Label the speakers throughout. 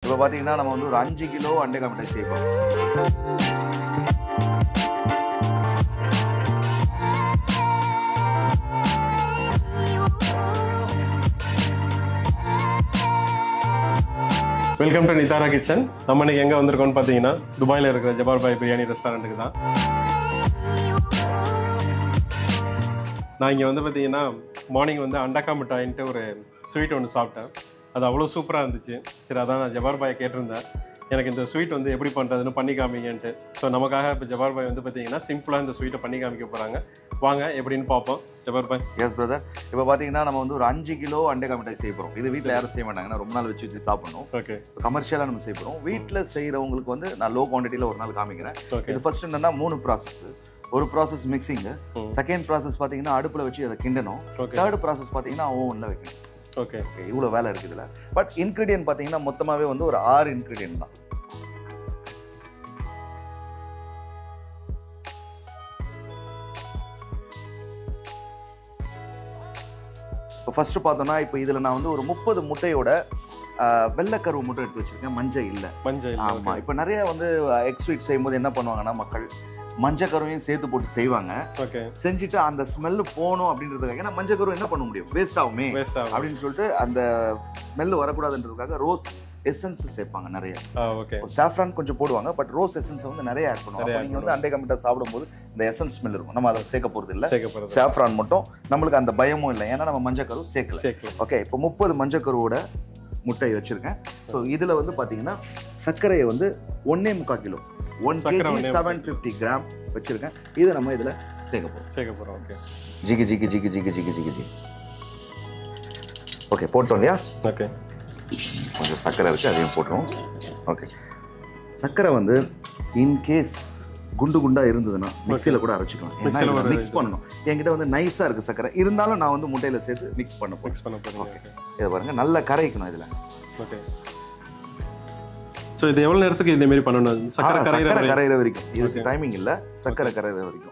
Speaker 1: இப்போ பார்த்தீங்கன்னா நம்ம வந்து ஒரு அஞ்சு கிலோ அண்டை மிட்டாய் செய்வோம்
Speaker 2: வெல்கம் டு நிதாரா கிச்சன் நம்ம இன்னைக்கு எங்க வந்திருக்கோம்னு பார்த்தீங்கன்னா துபாயில் இருக்கிற ஜபார் பாய் பிரியாணி ரெஸ்டாரண்ட்டுக்கு தான் நான் இங்கே வந்து பார்த்தீங்கன்னா மார்னிங் வந்து அண்டக்கா மிட்டாயின்ட்டு ஒரு ஸ்வீட் ஒன்று சாப்பிட்டேன் அது அவ்வளோ சூப்பராக இருந்துச்சு சரி அதான் நான் ஜபார் பாயை கேட்டிருந்தேன் எனக்கு இந்த ஸ்வீட் வந்து எப்படி பண்ணுறதுன்னு பண்ணி காமிங்கன்ட்டு ஸோ நமக்காக இப்போ ஜபார் பாய் வந்து பார்த்தீங்கன்னா சிம்பிளாக இந்த ஸ்வீட்டை பண்ணி காமிக்க போகிறாங்க வாங்க எப்படின்னு பார்ப்போம் ஜபார் பாய்
Speaker 1: எஸ் பிரதர் இப்போ பார்த்தீங்கன்னா நம்ம வந்து ஒரு அஞ்சு கிலோ அண்டை மிட்டாய் செய்ய போகிறோம் இது வீட்டில் யாரும் செய்ய மாட்டாங்கன்னா ரொம்ப நாள் வச்சு வச்சு சாப்பிடணும்
Speaker 2: ஓகே
Speaker 1: கமர்ஷியலாக நம்ம செய்ய போகிறோம் வீட்டில் செய்கிறவங்களுக்கு வந்து நான் லோ குவான்டிட்டியில் ஒரு நாள் காமிக்கிறேன்
Speaker 2: ஓகே
Speaker 1: இது ஃபர்ஸ்ட் என்னன்னா மூணு ப்ராசஸ் ஒரு ப்ராசஸ் மிக்சிங்கு
Speaker 2: ம்.
Speaker 1: செகண்ட் ப்ராசஸ் பார்த்தீங்கன்னா அடுப்பில் வச்சு அதை கிண்டணும்
Speaker 2: ஓகே
Speaker 1: தேர்ட் ப்ராசஸ் பார்த்தீங்கன்னா ஓவனில் வைக்கணும்
Speaker 2: ஓகே
Speaker 1: ஓகே இவ்வளோ வேலை இருக்குது இதில் பட் இன்க்ரீடியன்ட் பார்த்தீங்கன்னா மொத்தமாகவே வந்து ஒரு ஆறு இன்க்ரீடியன்ட் தான் இப்போ ஃபர்ஸ்ட் பார்த்தோம்னா இப்போ இதில் நான் வந்து ஒரு முப்பது முட்டையோட ஆஹ், வெள்ளைக்கருவு முட்டை எடுத்து வச்சிருக்கேன் மஞ்சள் இல்லை
Speaker 2: மஞ்சள் இல்ல,
Speaker 1: ஆமா
Speaker 2: okay.
Speaker 1: இப்போ நிறைய வந்து எக் ஸ்வீட் செய்யும்போது என்ன பண்ணுவாங்கன்னா மக்கள் மஞ்சள் கருவையும் சேர்த்து போட்டு செய்வாங்க
Speaker 2: ஓகே
Speaker 1: செஞ்சுட்டு அந்த ஸ்மெல் போகணும் அப்படின்றதுக்காக ஏன்னா மஞ்சள் கரு என்ன பண்ண முடியும் வேஸ்ட் ஆகுமே
Speaker 2: வேஸ்ட் ஆகும்
Speaker 1: அப்படின்னு சொல்லிட்டு அந்த ஸ்மெல் வரக்கூடாதுன்றதுக்காக ரோஸ் எசன்ஸ் சேர்ப்பாங்க நிறைய
Speaker 2: ஆ ஓகே
Speaker 1: சாஃப்ரான் கொஞ்சம் போடுவாங்க பட் ரோஸ் எசன்ஸ் வந்து நிறைய ஆட் பண்ணுவாங்க
Speaker 2: நிறைய
Speaker 1: அப்போ
Speaker 2: add
Speaker 1: நீங்க வந்து அண்டை கமிட்டா சாப்பிடும்போது இந்த எசன்ஸ் ஸ்மெல் இருக்கும் நம்ம அதை சேர்க்க போறது இல்ல
Speaker 2: சேர்க்கப்படுறது
Speaker 1: சாஃப்ரான் மட்டும் நம்மளுக்கு அந்த பயமும் இல்லை ஏன்னா நம்ம மஞ்சள் கரு சேர்க்கல
Speaker 2: சேர்க்கலாம்
Speaker 1: ஓகே இப்போ முப்பது மஞ்சள் கருவோட முட்டை வச்சிருக்கேன் ஸோ இதுல வந்து பாத்தீங்கன்னா சர்க்கரையை வந்து ஒன்னே முக்கால் கிலோ ஒன்
Speaker 2: சர்க்கரை
Speaker 1: கேஜி
Speaker 2: ஒண்ணே
Speaker 1: செவன் ஃபிஃப்டி கிராம் வச்சிருக்கேன் இதை நம்ம இதுல சேர்க்க போறோம்
Speaker 2: சேர்க்க போகிறோம் ஓகே
Speaker 1: ஜிகி ஜிகி ஜிகி ஜிகி ஜிகி ஜிகி ஜிகி ஓகே போட்டோம் இல்லையா
Speaker 2: ஓகே
Speaker 1: கொஞ்சம் சர்க்கரை இருக்கு அதையும் போட்டுருவோம் ஓகே சர்க்கரை வந்து இன்கேஸ் குண்டு குண்டா இருந்ததுன்னா மிக்சியில் கூட அரைச்சிக்கலாம்
Speaker 2: Mixie ல
Speaker 1: ஏன்னா
Speaker 2: ஒரு
Speaker 1: மிக்ஸ் பண்ணணும் என்கிட்ட வந்து நைஸா இருக்கு சர்க்கரை இருந்தாலும் நான் வந்து முட்டையில சேர்த்து மிக்ஸ் பண்ண போறேன்
Speaker 2: மிக்ஸ் பண்ண போகிறீங்க ஓகே
Speaker 1: இதை பாருங்க நல்லா கரைக்கணும் இதுல
Speaker 2: ஓகே ஸோ இது எவ்வளோ நேரத்துக்கு இதே மாதிரி பண்ணணும் சக்கரை
Speaker 1: ஆ,
Speaker 2: கரையிற
Speaker 1: சர்க்கரை
Speaker 2: வரை-
Speaker 1: கரையிற வரைக்கும் இதுக்கு
Speaker 2: Okay.
Speaker 1: டைமிங் இல்ல சர்க்கரை கரையிற வரைக்கும்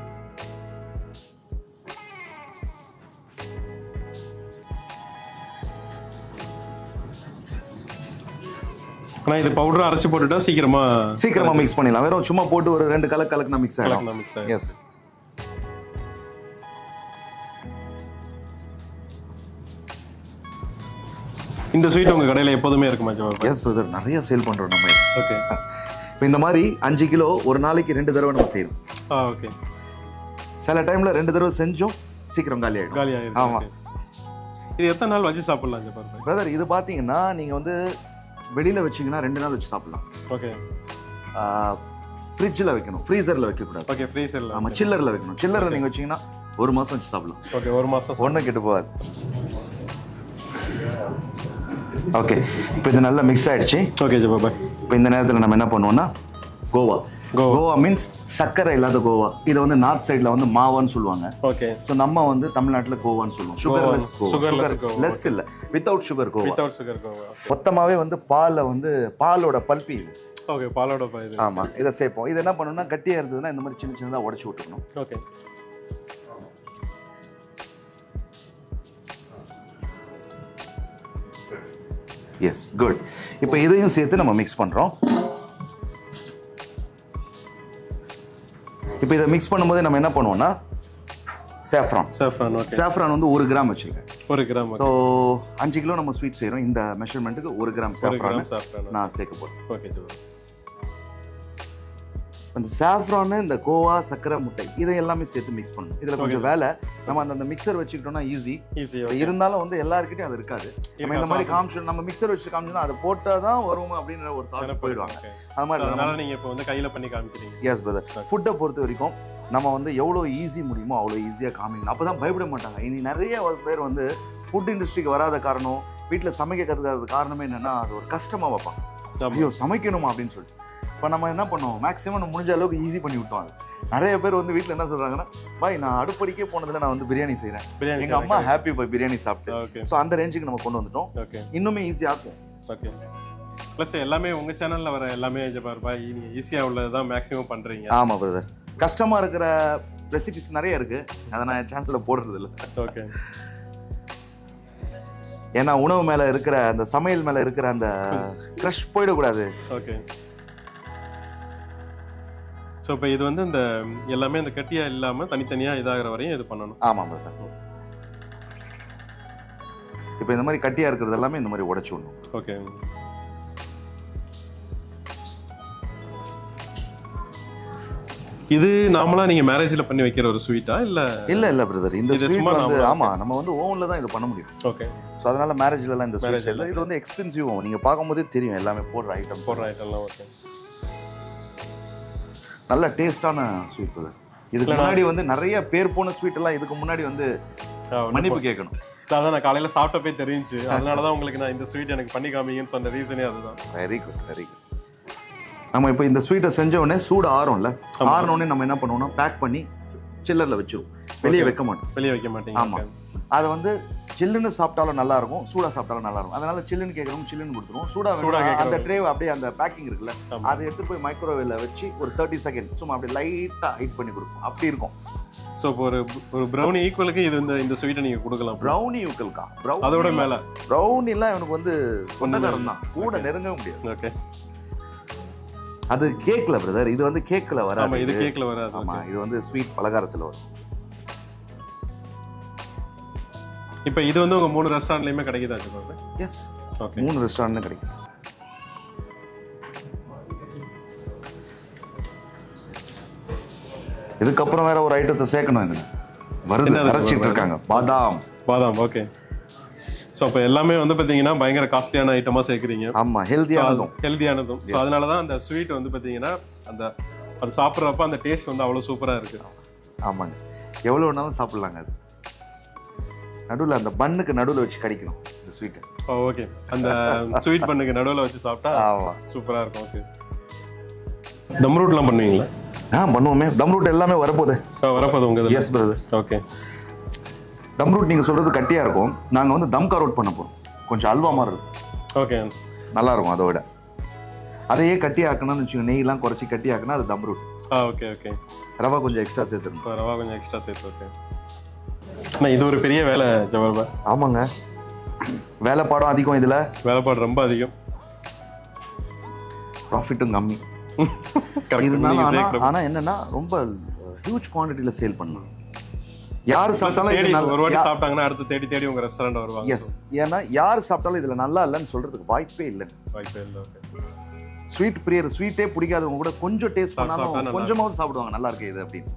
Speaker 2: ஆனா இது பவுடர் அரைச்சு போட்டுட்டா சீக்கிரமா
Speaker 1: சீக்கிரமா மிக்ஸ் பண்ணிடலாம் வெறும் சும்மா போட்டு ஒரு ரெண்டு கலக்கு கலக்குனா மிக்ஸ் ஆகிடும்
Speaker 2: கலக்கணும் மிக்ஸ் ஆகும்
Speaker 1: எஸ்
Speaker 2: இந்த ஸ்வீட் உங்க கடையில எப்போதுமே இருக்குமா ஜவாப்
Speaker 1: எஸ் பிரதர் நிறைய சேல் பண்றோம் நம்ம
Speaker 2: ஓகே
Speaker 1: இப்போ இந்த மாதிரி அஞ்சு கிலோ ஒரு நாளைக்கு ரெண்டு தடவை நம்ம செய்யறோம்
Speaker 2: ஆ ஓகே
Speaker 1: சில டைம்ல ரெண்டு தடவை செஞ்சோம் சீக்கிரம் காலி ஆயிடும்
Speaker 2: காலி ஆயிருக்கு
Speaker 1: ஆமா.
Speaker 2: okay. இது எத்தனை நாள் வச்சு சாப்பிடலாம் ஜப்பார்
Speaker 1: பிரதர் இது பாத்தீங்கன்னா நீங்க வந்து வெளியில வச்சீங்கன்னா ரெண்டு நாள் வச்சு சாப்பிடலாம்
Speaker 2: ஓகே
Speaker 1: ஃப்ரிட்ஜில் வைக்கணும் ஃப்ரீசர்ல வைக்க கூடாது
Speaker 2: ஓகே ஃப்ரீசர்ல
Speaker 1: ஆமா சில்லர்ல வைக்கணும் சில்லர்ல நீங்க வச்சீங்கன்னா ஒரு மாசம் வச்சு சாப்பிடலாம்
Speaker 2: ஓகே ஒரு மாசம்
Speaker 1: ஒன்றும் கெட்டு போகாது ஓகே இப்போ இது நல்லா மிக்ஸ் ஆயிடுச்சு
Speaker 2: ஓகே ஜப்பார்
Speaker 1: இப்போ இந்த நேரத்தில் நம்ம என்ன பண்ணுவோம்னா கோவா
Speaker 2: கோவா.
Speaker 1: கோவா மீன்ஸ் சர்க்கரை இல்லாத கோவா இதை வந்து நார்த் சைடில் வந்து மாவான்னு சொல்லுவாங்க
Speaker 2: ஓகே
Speaker 1: ஸோ நம்ம வந்து தமிழ்நாட்டில் கோவான்னு சொல்லுவோம் sugarless khoa
Speaker 2: Sugarless khoa.
Speaker 1: Less இல்லை without sugar khoa
Speaker 2: without sugar khoa
Speaker 1: மொத்தமாகவே வந்து பாலில் வந்து பாலோட பல்பி இது
Speaker 2: ஓகே பாலோட பா இது
Speaker 1: ஆமாம் இதை சேர்ப்போம் இது என்ன பண்ணணும்னா கட்டியாக இருந்ததுன்னா இந்த மாதிரி சின்ன சின்னதாக உடச்சி விட்டுக்கணும்
Speaker 2: ஓகே
Speaker 1: எஸ் குட் இப்போ இதையும் சேர்த்து நம்ம மிக்ஸ் பண்ணுறோம் இப்போ இதை மிக்ஸ் பண்ணும்போது நம்ம என்ன பண்ணுவோம்னா சேஃப்ரான்
Speaker 2: சாஃப்ரான் ஓகே
Speaker 1: சேஃப்ரான் வந்து ஒரு கிராம் வச்சுருக்கேன்
Speaker 2: ஒரு கிராம்
Speaker 1: ஸோ அஞ்சு கிலோ நம்ம ஸ்வீட் செய்கிறோம் இந்த மெஷர்மெண்ட்டுக்கு ஒரு கிராம்
Speaker 2: ஒரு
Speaker 1: சேஃப்ரான்
Speaker 2: கிராம் சாஃப்ரான்
Speaker 1: நான் சேர்க்க போகிறேன்
Speaker 2: ஓகே ஜப்பார்
Speaker 1: அந்த சாஃப்ரான் இந்த கோவா சக்கரை முட்டை இதை எல்லாமே சேர்த்து மிக்ஸ் பண்ணணும் இதில் கொஞ்சம் வேலை நம்ம அந்த மிக்சர் வச்சுக்கிட்டோம்னா ஈஸி
Speaker 2: ஈஸி
Speaker 1: இருந்தாலும் வந்து எல்லாருக்கிட்டையும் அது இருக்காது நம்ம இந்த மாதிரி காமிச்சு நம்ம மிக்சர் வச்சு காமிச்சோம்னா அதை போட்டால் தான் வரும் அப்படின்ற ஒரு தாட் போயிடுவாங்க அது மாதிரி இல்லை.
Speaker 2: அதனால நீங்க இப்போ வந்து கையில பண்ணி காமிக்கிறீங்க
Speaker 1: எஸ் பிரதர் ஃபுட்டை பொறுத்த வரைக்கும் நம்ம வந்து எவ்வளோ ஈஸி முடியுமோ அவ்வளோ ஈஸியாக காமிக்கணும் அப்போ தான் பயப்பட மாட்டாங்க இனி நிறைய பேர் வந்து ஃபுட் இண்டஸ்ட்ரிக்கு வராத காரணம் வீட்டில் சமைக்க கற்றுக்காத காரணமே என்னன்னா அது ஒரு கஷ்டமாக வைப்பாங்க
Speaker 2: ஆமா.
Speaker 1: ஐயோ சமைக்கணுமா அப்படின்னு சொல்லிட்டு இப்போ நம்ம என்ன பண்ணுவோம் மேக்ஸிமம் நம்ம முடிஞ்ச அளவுக்கு ஈஸி பண்ணி விட்டோம் அது நிறைய பேர் வந்து வீட்டில் என்ன சொல்கிறாங்கன்னா பாய் நான் அடுப்படிக்கே போனதில் நான் வந்து பிரியாணி செய்கிறேன்
Speaker 2: பிரியாணி
Speaker 1: எங்கள் அம்மா ஹாப்பி பாய் பிரியாணி சாப்பிட்டு
Speaker 2: ஓகே
Speaker 1: ஸோ அந்த ரேஞ்சுக்கு நம்ம கொண்டு வந்துட்டோம்
Speaker 2: ஓகே
Speaker 1: இன்னுமே ஈஸியாகும்
Speaker 2: ஓகே ப்ளஸ் எல்லாமே உங்க சேனல்ல வர எல்லாமே ஜபார் பாய் நீங்க ஈஸியா உள்ளது தான் மேக்ஸிமம் பண்றீங்க
Speaker 1: ஆமாம் பிரதர் கஷ்டமாக இருக்கிற ரெசிபிஸ் நிறைய இருக்குது அதை நான் என் சேனலில் போடுறது இல்லை
Speaker 2: ஓகே
Speaker 1: ஏன்னா உணவு மேல இருக்கிற அந்த சமையல் மேல இருக்கிற அந்த க்ரஷ் போயிடக்கூடாது
Speaker 2: ஓகே ஸோ இப்போ இது வந்து இந்த எல்லாமே இந்த கட்டியா இல்லாம தனித்தனியா இதாகிற வரையும் இது பண்ணணும்
Speaker 1: ஆமா பிரதர் இப்போ இந்த மாதிரி கட்டியா இருக்கிறது எல்லாமே இந்த மாதிரி உடைச்சு விடணும்
Speaker 2: ஓகே இது நார்மலா நீங்க மேரேஜ்ல பண்ணி வைக்கிற ஒரு ஸ்வீட்டா இல்ல
Speaker 1: இல்ல இல்ல பிரதர் இந்த
Speaker 2: இது
Speaker 1: ஸ்வீட்
Speaker 2: சும்மா
Speaker 1: வந்து
Speaker 2: நாம-
Speaker 1: ஆமா நம்ம வந்து ஓவன்ல தான் இது பண்ண முடியும்
Speaker 2: ஓகே
Speaker 1: ஸோ அதனால மேரேஜ்ல எல்லாம் இந்த
Speaker 2: Marriage
Speaker 1: ஸ்வீட்
Speaker 2: ல.
Speaker 1: இது வந்து எக்ஸ்பென்சிவ் நீங்க பார்க்கும்போதே தெரியும் எல்லாமே போடுற ஐட்டம்
Speaker 2: போடுற ஐட்டம்லாம் ஓகே
Speaker 1: நல்ல டேஸ்டான ஸ்வீட் பிரதர் இதுக்கு
Speaker 2: இல்ல, நான்
Speaker 1: முன்னாடி வந்து நிறைய பேர் போன ஸ்வீட் எல்லாம் இதுக்கு முன்னாடி வந்து மன்னிப்பு கேட்கணும்
Speaker 2: அதான் நான் காலையில சாப்பிட்டப்பே தெரிஞ்சுச்சு அதனாலதான் உங்களுக்கு நான் இந்த ஸ்வீட் எனக்கு பண்ணி காமிங்கன்னு சொன்ன ரீசனே அதுதான்
Speaker 1: வெரி குட் வெரி குட் நம்ம இப்போ இந்த ஸ்வீட்டை செஞ்ச உடனே சூடு ஆறும்ல
Speaker 2: ஆமா.
Speaker 1: ஆறின உடனே நம்ம என்ன பண்ணுவோம்னா பேக் பண்ணி சில்லர்ல வச்சிருவோம் வெளியே
Speaker 2: Okay.
Speaker 1: வைக்க மாட்டோம்
Speaker 2: வெளியே வைக்க மாட்டீங்க
Speaker 1: ஆமா. அதை வந்து சில்லுன்னு சாப்பிட்டாலும் நல்லா இருக்கும் சூடா சாப்பிட்டாலும் நல்லா இருக்கும் அதனால சில்லுன்னு கேட்கறோம் சில்லுன்னு கொடுத்துருவோம் சூடா
Speaker 2: சூடா
Speaker 1: வேணும்னா
Speaker 2: கேட்கறவங்க.
Speaker 1: அந்த ட்ரே அப்படியே அந்த பேக்கிங் இருக்குல்ல
Speaker 2: ஆமா.
Speaker 1: அதை எடுத்து போய் மைக்ரோவேவ்ல வச்சு ஒரு தேர்ட்டி செகண்ட் சும்மா அப்படியே லைட்டா ஹீட் பண்ணி கொடுப்போம் அப்படி இருக்கும்
Speaker 2: ஸோ இப்போ ஒரு ஒரு ப்ரௌனி ஈக்குவலுக்கு இது இந்த இந்த ஸ்வீட்டை நீங்க கொடுக்கலாம்
Speaker 1: ப்ரௌனி யூக்கல்கா
Speaker 2: அதோட
Speaker 1: ப்ரௌனி
Speaker 2: மேல
Speaker 1: ப்ரௌனி எல்லாம் இவனுக்கு வந்து சொந்தக்காரன் தான் கூட
Speaker 2: Okay.
Speaker 1: நெருங்க முடியாது
Speaker 2: ஓகே
Speaker 1: அது கேக்ல பிரதர் இது வந்து கேக்ல
Speaker 2: ஆமா
Speaker 1: வராது
Speaker 2: இது
Speaker 1: இது.
Speaker 2: கேக்ல வராது
Speaker 1: ஆமா இது வந்து ஸ்வீட் பலகாரத்துல வரும்
Speaker 2: இப்போ இது வந்து உங்க மூணு ரெஸ்டாரண்ட்லயுமே கிடைக்குதா சிப்பாபு
Speaker 1: எஸ்
Speaker 2: ஓகே
Speaker 1: மூணு ரெஸ்டாரண்ட் கிடைக்கும் இதுக்கப்புறம் வேற ஒரு ஐட்டத்தை சேர்க்கணும் இதுல வருது
Speaker 2: என்னது
Speaker 1: அரைச்சிட்டு
Speaker 2: வருது?
Speaker 1: இருக்காங்க பாதாம்
Speaker 2: பாதாம் ஓகே ஸோ அப்போ எல்லாமே வந்து பார்த்தீங்கன்னா பயங்கர காஸ்ட்லியான ஐட்டமாக சேர்க்குறீங்க
Speaker 1: ஆமா ஹெல்த்தியானதும்
Speaker 2: ஹெல்தியானதும் ஸோ அதனால தான் அந்த ஸ்வீட் வந்து பார்த்தீங்கன்னா அந்த அது சாப்பிட்றப்ப அந்த டேஸ்ட் வந்து அவ்வளோ சூப்பராக இருக்கு
Speaker 1: ஆமாங்க எவ்வளவு வேணாலும் சாப்பிடலாங்க அது நடுவுல அந்த பண்ணுக்கு நடுவுல வச்சு கடிக்கணும் இந்த ஸ்வீட்டை
Speaker 2: ஓகே அந்த ஸ்வீட் பண்ணுக்கு நடுவில் வச்சு சாப்பிட்டா
Speaker 1: ஆமா
Speaker 2: சூப்பராக இருக்கும் ஓகே தம் ரூட்லாம் பண்ணுவீங்களா
Speaker 1: ஆ பண்ணுவோமே தம் ரூட் எல்லாமே வரப்போகுது
Speaker 2: வரப்போது உங்க இதில்
Speaker 1: yes brother
Speaker 2: okay
Speaker 1: dum roat நீங்க சொல்றது கட்டியா இருக்கும் நாங்க வந்து தம் கரோட் பண்ண போறோம் கொஞ்சம் அல்வா மாதிரி இருக்கும்
Speaker 2: ஓகே
Speaker 1: நல்லா இருக்கும் அதை விட அதையே கட்டி ஆக்கணும்னு வச்சுக்கோங்க நெய்லாம் குறைச்சி கட்டி ஆக்கினா அது தம் ரூட்
Speaker 2: ஆ ஓகே ஓகே
Speaker 1: ரவா கொஞ்சம் எக்ஸ்ட்ரா சேர்த்துருணும்
Speaker 2: இப்போ ரவா கொஞ்சம் எக்ஸ்ட்ரா சேர்த்து ஓகே அண்ணா இது ஒரு பெரிய வேலை ஜவஹர்பா
Speaker 1: ஆமாங்க வேலைப்பாடம் அதிகம் இதுல
Speaker 2: வேலைப்பாடு ரொம்ப அதிகம்
Speaker 1: ப்ராஃபிட்டும் கம்மி
Speaker 2: கரெக்ட்
Speaker 1: இருந்தாலும் ஆனா ஆனா என்னன்னா ரொம்ப ஹியூஜ் குவான்டிட்டியில சேல் பண்ணலாம் யார் சாப்பிட்டாலும்
Speaker 2: தேடி
Speaker 1: இது
Speaker 2: ஒரு
Speaker 1: நல்லா
Speaker 2: வாட்டி சாப்பிட்டாங்கன்னா அடுத்து தேடி தேடி உங்க ரெஸ்டாரண்ட் வருவாங்க
Speaker 1: எஸ் ஏன்னா யார் சாப்பிட்டாலும் இதுல நல்லா இல்லைன்னு சொல்றதுக்கு வாய்ப்பே இல்லை
Speaker 2: வாய்ப்பே இல்லை ஓகே
Speaker 1: ஸ்வீட் பிரியர் ஸ்வீட்டே பிடிக்காதவங்க கூட கொஞ்சம் டேஸ்ட்
Speaker 2: சாப்பிட்டா
Speaker 1: பண்ணாலும்
Speaker 2: நல்லா
Speaker 1: கொஞ்சமாவது சாப்பிடுவாங்க நல்லா இருக்கு இது அப்படின்னு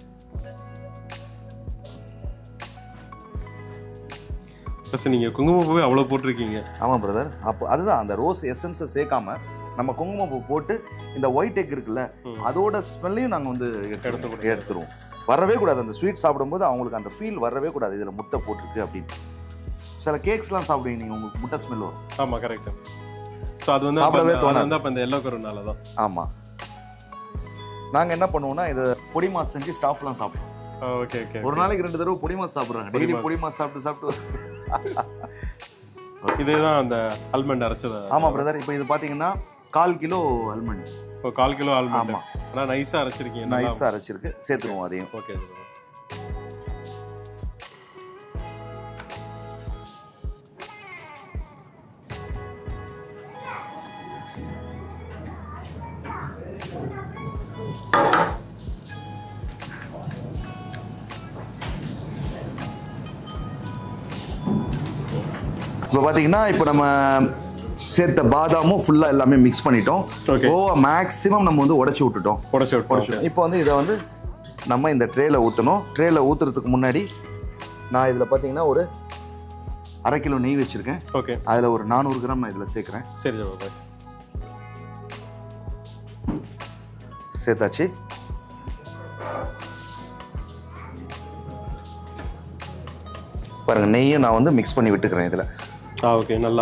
Speaker 2: ஃபர்ஸ்ட் நீங்க குங்குமப்பூவே அவ்வளோ போட்டிருக்கீங்க
Speaker 1: ஆமா பிரதர் அப்போ அதுதான் அந்த ரோஸ் எசன்ஸை சேர்க்காம நம்ம குங்குமப்பூ போட்டு இந்த ஒயிட் எக் இருக்குல்ல
Speaker 2: ம்.
Speaker 1: அதோட ஸ்மெல்லையும் நாங்க வந்து
Speaker 2: எடுத்து
Speaker 1: எடுத்து
Speaker 2: கொடுங்க.
Speaker 1: எடுத்துருவோம் வரவே கூடாது அந்த ஸ்வீட் சாப்பிடும்போது அவங்களுக்கு அந்த ஃபீல் வரவே கூடாது இதுல முட்டை போட்டிருக்கு அப்படின்னு சில கேக்ஸ்லாம் சாப்பிடுவீங்க நீங்க உங்களுக்கு முட்டை ஸ்மெல் வரும்
Speaker 2: ஆமா கரெக்ட் ஸோ அது வந்து அப்ப
Speaker 1: சாப்பிடவே
Speaker 2: அந்த- அது
Speaker 1: தோணாது.
Speaker 2: வந்து அப்போ இந்த எல்லோ கருனால தான்
Speaker 1: ஆமா நாங்க என்ன பண்ணுவோம்னா இதை பொடி மாஸ் செஞ்சு ஸ்டாஃப்லாம் சாப்பிடுவோம்
Speaker 2: ஓகே ஓகே
Speaker 1: ஒரு நாளைக்கு ரெண்டு தடவை பொடி மாஸ் சாப்பிடுறாங்க
Speaker 2: பொடி
Speaker 1: டெய்லி
Speaker 2: மாஸ்.
Speaker 1: பொடி மாஸ் சாப்பிட்டு சாப்பிட்டு
Speaker 2: இதுதான் அந்த ஆல்மண்ட் அரைச்சது
Speaker 1: ஆமா பிரதர் இப்போ இது பாத்தீங்கன்னா கால் கிலோ அல்மண்ட்
Speaker 2: இப்போ கால் கிலோ ஆல்மண்ட்
Speaker 1: ஆமா
Speaker 2: ஆனா நைஸா அரைச்சிருக்கீங்க நல்லா
Speaker 1: நைஸா அரைச்சிருக்கு சேர்த்துருவோம் அதையும்
Speaker 2: ஓகே
Speaker 1: இப்போ பார்த்தீங்கன்னா இப்போ நம்ம சேர்த்த பாதாமும் ஃபுல்லாக எல்லாமே மிக்ஸ் பண்ணிட்டோம்
Speaker 2: Okay.
Speaker 1: கோவா மேக்ஸிமம் நம்ம வந்து உடைச்சி விட்டுட்டோம்
Speaker 2: உடச்சு விட்டு
Speaker 1: உடைச்சிட்டோம் இப்போ வந்து இதை வந்து நம்ம இந்த ட்ரேல ஊற்றணும் ட்ரேல ஊற்றுறதுக்கு முன்னாடி நான் இதில் பார்த்தீங்கன்னா ஒரு அரை கிலோ நெய் வச்சுருக்கேன்
Speaker 2: ஓகே
Speaker 1: அதில் ஒரு நானூறு கிராம் நான் இதில் சேர்க்குறேன்
Speaker 2: சரி ஜவஹர்
Speaker 1: சேர்த்தாச்சு பாருங்க நெய்யும் நான் வந்து மிக்ஸ் பண்ணி விட்டுக்கிறேன் இதில்
Speaker 2: ஆ ஓகே நல்லா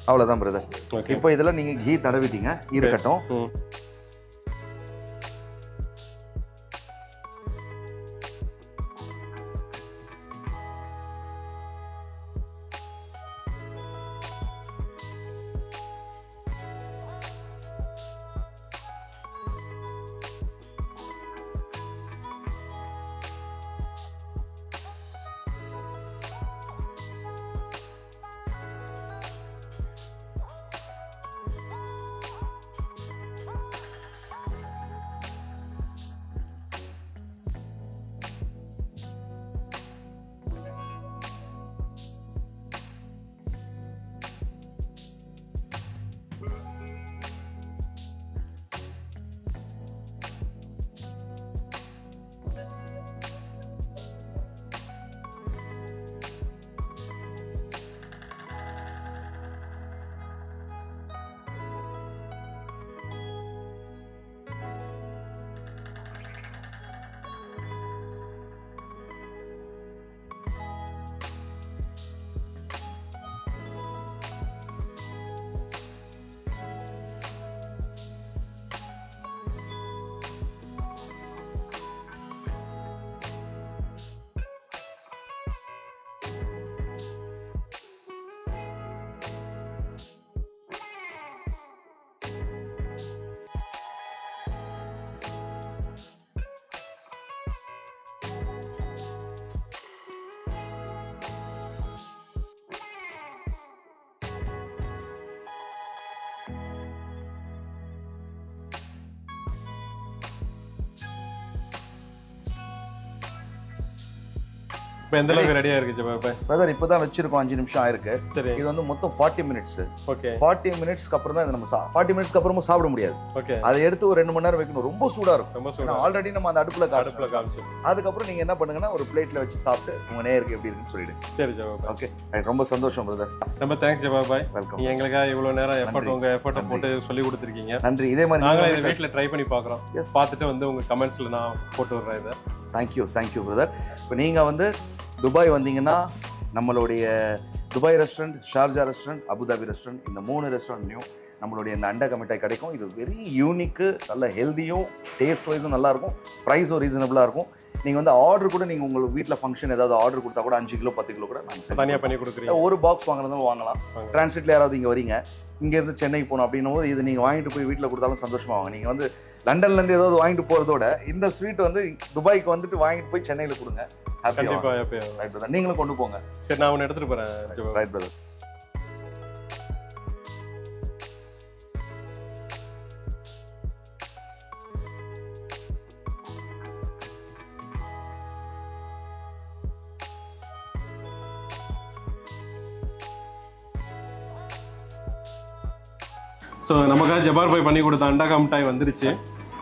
Speaker 1: அவ்வளவுதான் பிரதர்
Speaker 2: ஓகே
Speaker 1: இப்போ இதுல நீங்க கீ தடவிட்டீங்க இருக்கட்டும்
Speaker 2: ம் இப்போ எந்த அளவுக்கு ரெடியா இருக்கு ஜபா இப்போ
Speaker 1: பிரதர் இப்பதான் வச்சிருக்கோம் அஞ்சு நிமிஷம் ஆயிருக்கு
Speaker 2: சரி
Speaker 1: இது வந்து மொத்தம் ஃபார்ட்டி மினிட்ஸ்
Speaker 2: ஓகே
Speaker 1: ஃபார்ட்டி மினிட்ஸ்க்கு அப்புறம் தான் இதை நம்ம ஃபார்ட்டி மினிட்ஸ்க்கு அப்புறமும் சாப்பிட முடியாது
Speaker 2: ஓகே
Speaker 1: அதை எடுத்து ஒரு ரெண்டு மணி நேரம் வைக்கணும் ரொம்ப சூடா இருக்கும்
Speaker 2: ரொம்ப
Speaker 1: ஏன்னா
Speaker 2: சூடா
Speaker 1: ஆல்ரெடி நம்ம அந்த அடுப்புல காட்டுறோம்
Speaker 2: அடுப்புல காமிச்சு
Speaker 1: அதுக்கப்புறம் நீங்க என்ன பண்ணுங்கன்னா ஒரு பிளேட்ல வச்சு சாப்பிட்டு உங்க நேருக்கு எப்படி இருக்குன்னு சொல்லிடுங்க
Speaker 2: சரி ஜபா பாய்
Speaker 1: ஓகே ரைட் ரொம்ப சந்தோஷம் பிரதர்
Speaker 2: ரொம்ப தேங்க்ஸ் ஜபா பாய்
Speaker 1: வெல்கம்
Speaker 2: நீங்க எங்களுக்காக இவ்வளவு நேரம் எஃபர்ட்
Speaker 1: நன்றி.
Speaker 2: உங்க எஃபர்ட்டை
Speaker 1: நன்றி.
Speaker 2: போட்டு சொல்லி கொடுத்துருக்கீங்க
Speaker 1: நன்றி இதே மாதிரி
Speaker 2: நாங்களும் இதை
Speaker 1: நீங்களும்
Speaker 2: வீட்டில் ட்ரை பண்ணி பார்க்குறோம்
Speaker 1: Yes.
Speaker 2: பார்த்துட்டு வந்து உங்க கமெண்ட்ஸ்ல நான் போட்டு விடுறேன் இதை
Speaker 1: தேங்க்யூ தேங்க்யூ பிரதர் இப்போ நீங்கள் வந்து துபாய் வந்தீங்கன்னா நம்மளுடைய Dubai restaurant Sharjah restaurant Abu Dhabi restaurant இந்த மூணு ரெஸ்டாரண்ட்லையும் நம்மளுடைய இந்த அண்டா கமிட்டாய் கிடைக்கும் இது வெரி யூனிக்கு நல்ல ஹெல்த்தியும் டேஸ்ட் வைஸும் நல்லா இருக்கும் ப்ரைஸும் ரீசனபிளாக இருக்கும் நீங்கள் வந்து ஆர்டர் கூட நீங்கள் உங்களுக்கு வீட்டில் ஃபங்க்ஷன் ஏதாவது ஆர்டர் கொடுத்தா கூட அஞ்சு கிலோ பத்து கிலோ கூட நாங்கள்
Speaker 2: தனியா பண்ணி கொடுக்குறீங்க
Speaker 1: ஒரு பாக்ஸ் வாங்குறதும் வாங்கலாம்
Speaker 2: வாங்க.
Speaker 1: டிரான்ஸ்லேட்ல யாராவது இங்கே வரீங்க இங்கேருந்து சென்னை போகணும் அப்படின்னும் போது இது நீங்கள் வாங்கிட்டு போய் வீட்டில் கொடுத்தாலும் சந்தோஷமா வாங்க நீங்கள் வந்து லண்டன்லேருந்து ஏதாவது வாங்கிட்டு போகிறதோட இந்த ஸ்வீட் வந்து துபாய்க்கு வந்துட்டு வாங்கிட்டு போய் சென்னையில் கொடுங்க ஹாப்பியாக
Speaker 2: கண்டிப்பா எப்பயும்
Speaker 1: ரைட் பிரதர் நீங்களும் கொண்டு போங்க
Speaker 2: சரி நான் ஒன்று எடுத்துட்டு போறேன் ஜபா
Speaker 1: ரைட் பிரதர்
Speaker 2: ஸோ நமக்காக ஜபார் பாய் பண்ணி கொடுத்த அண்டா மிட்டாய் வந்துருச்சு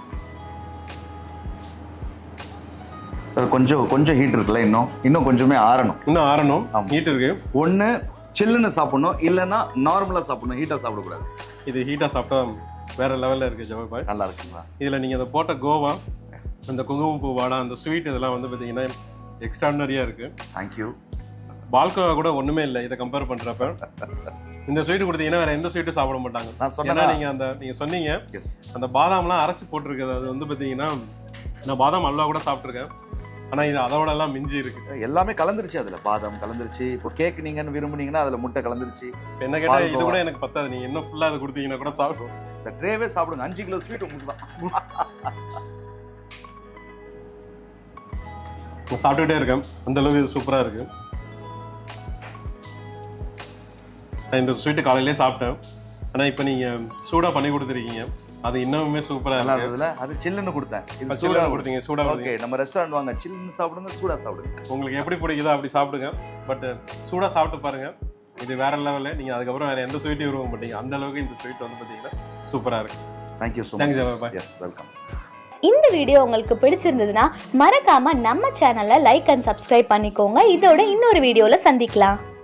Speaker 1: கொஞ்சம் கொஞ்சம் ஹீட் இருக்குல்ல இன்னும் இன்னும் கொஞ்சமே ஆறணும்
Speaker 2: இன்னும் ஆறணும்
Speaker 1: ஆமா.
Speaker 2: ஹீட் இருக்கு
Speaker 1: ஒன்று சில்லுன்னு சாப்பிடணும் இல்லைன்னா நார்மலாக சாப்பிடணும் ஹீட்டாக சாப்பிடக்கூடாது
Speaker 2: இது ஹீட்டா சாப்பிட்டா வேற லெவல்ல இருக்கு ஜபார் பாய்
Speaker 1: நல்லா இருக்குங்களா
Speaker 2: இதுல நீங்க அந்த போட்ட கோவா அந்த குங்குமப்பூ வாடை அந்த ஸ்வீட் இதெல்லாம் வந்து பாத்தீங்கன்னா எக்ஸ்ட்ராடனரியா இருக்கு
Speaker 1: தேங்க்யூ
Speaker 2: பால்கோவா கூட ஒண்ணுமே இல்லை இதை கம்பேர் பண்றப்ப இந்த ஸ்வீட் கொடுத்தீங்கன்னா வேற எந்த ஸ்வீட்டும் சாப்பிட மாட்டாங்க
Speaker 1: நான்
Speaker 2: ஏன்னா
Speaker 1: சொன்னேன்னா
Speaker 2: நீங்க அந்த நீங்க சொன்னீங்க
Speaker 1: எஸ்
Speaker 2: அந்த பாதாம்லாம் அரைச்சு போட்டிருக்குது அது வந்து பாத்தீங்கன்னா நான் பாதாம் அல்வா கூட சாப்பிட்ருக்கேன் ஆனா இது அதோட எல்லாம் மிஞ்சி இருக்கு
Speaker 1: எல்லாமே கலந்துருச்சு அதுல பாதாம் கலந்துருச்சு இப்போ கேக் நீங்கன்னு விரும்புனீங்கன்னா அதுல முட்டை கலந்துருச்சு
Speaker 2: இப்ப என்ன கேட்டா இது
Speaker 1: பால்கோவா.
Speaker 2: கூட எனக்கு பத்தாது நீங்க இன்னும் ஃபுல்லா அதை கொடுத்தீங்கன்னா கூட சாப்பிடுவோம்
Speaker 1: இந்த ட்ரேவே சாப்பிடுங்க அஞ்சு கிலோ ஸ்வீட் உங்களுக்கு தான்
Speaker 2: நான் சாப்பிட்டுட்டே இருக்கேன் அந்த அளவுக்கு இது சூப்பரா இருக்கு நான் இந்த ஸ்வீட்டு காலையிலே சாப்பிட்டேன் ஆனா இப்போ நீங்க சூடா பண்ணி கொடுத்துருக்கீங்க அது இன்னுமே சூப்பரா
Speaker 1: நல்லா
Speaker 2: இருக்கு
Speaker 1: இருந்ததுல அது சில்லுன்னு கொடுத்தேன் இது
Speaker 2: சூடா
Speaker 1: சூடா
Speaker 2: கொடுத்தீங்க சூடா
Speaker 1: ஓகே
Speaker 2: கொடுத்தீங்க
Speaker 1: நம்ம ரெஸ்டாரண்ட் வாங்க சில்லுன்னு சாப்பிடுங்க சூடா சாப்பிடுங்க
Speaker 2: உங்களுக்கு எப்படி பிடிக்குதோ அப்படி சாப்பிடுங்க பட் சூடா சாப்பிட்டு பாருங்க இது வேற லெவலில் நீங்க அதுக்கப்புறம் வேற எந்த ஸ்வீட்டையும் விரும்ப மாட்டீங்க அந்த அளவுக்கு இந்த ஸ்வீட் வந்து பாத்தீங்கன்னா சூப்பரா இருக்கு
Speaker 1: thank you so
Speaker 2: thanks
Speaker 1: much
Speaker 2: bye
Speaker 1: yes welcome
Speaker 3: இந்த வீடியோ உங்களுக்கு பிடிச்சிருந்ததுன்னா மறக்காம நம்ம சேனலை லைக் அண்ட் சப்ஸ்கிரைப் பண்ணிக்கோங்க இதோட இன்னொரு வீடியோல சந்திக்கலாம்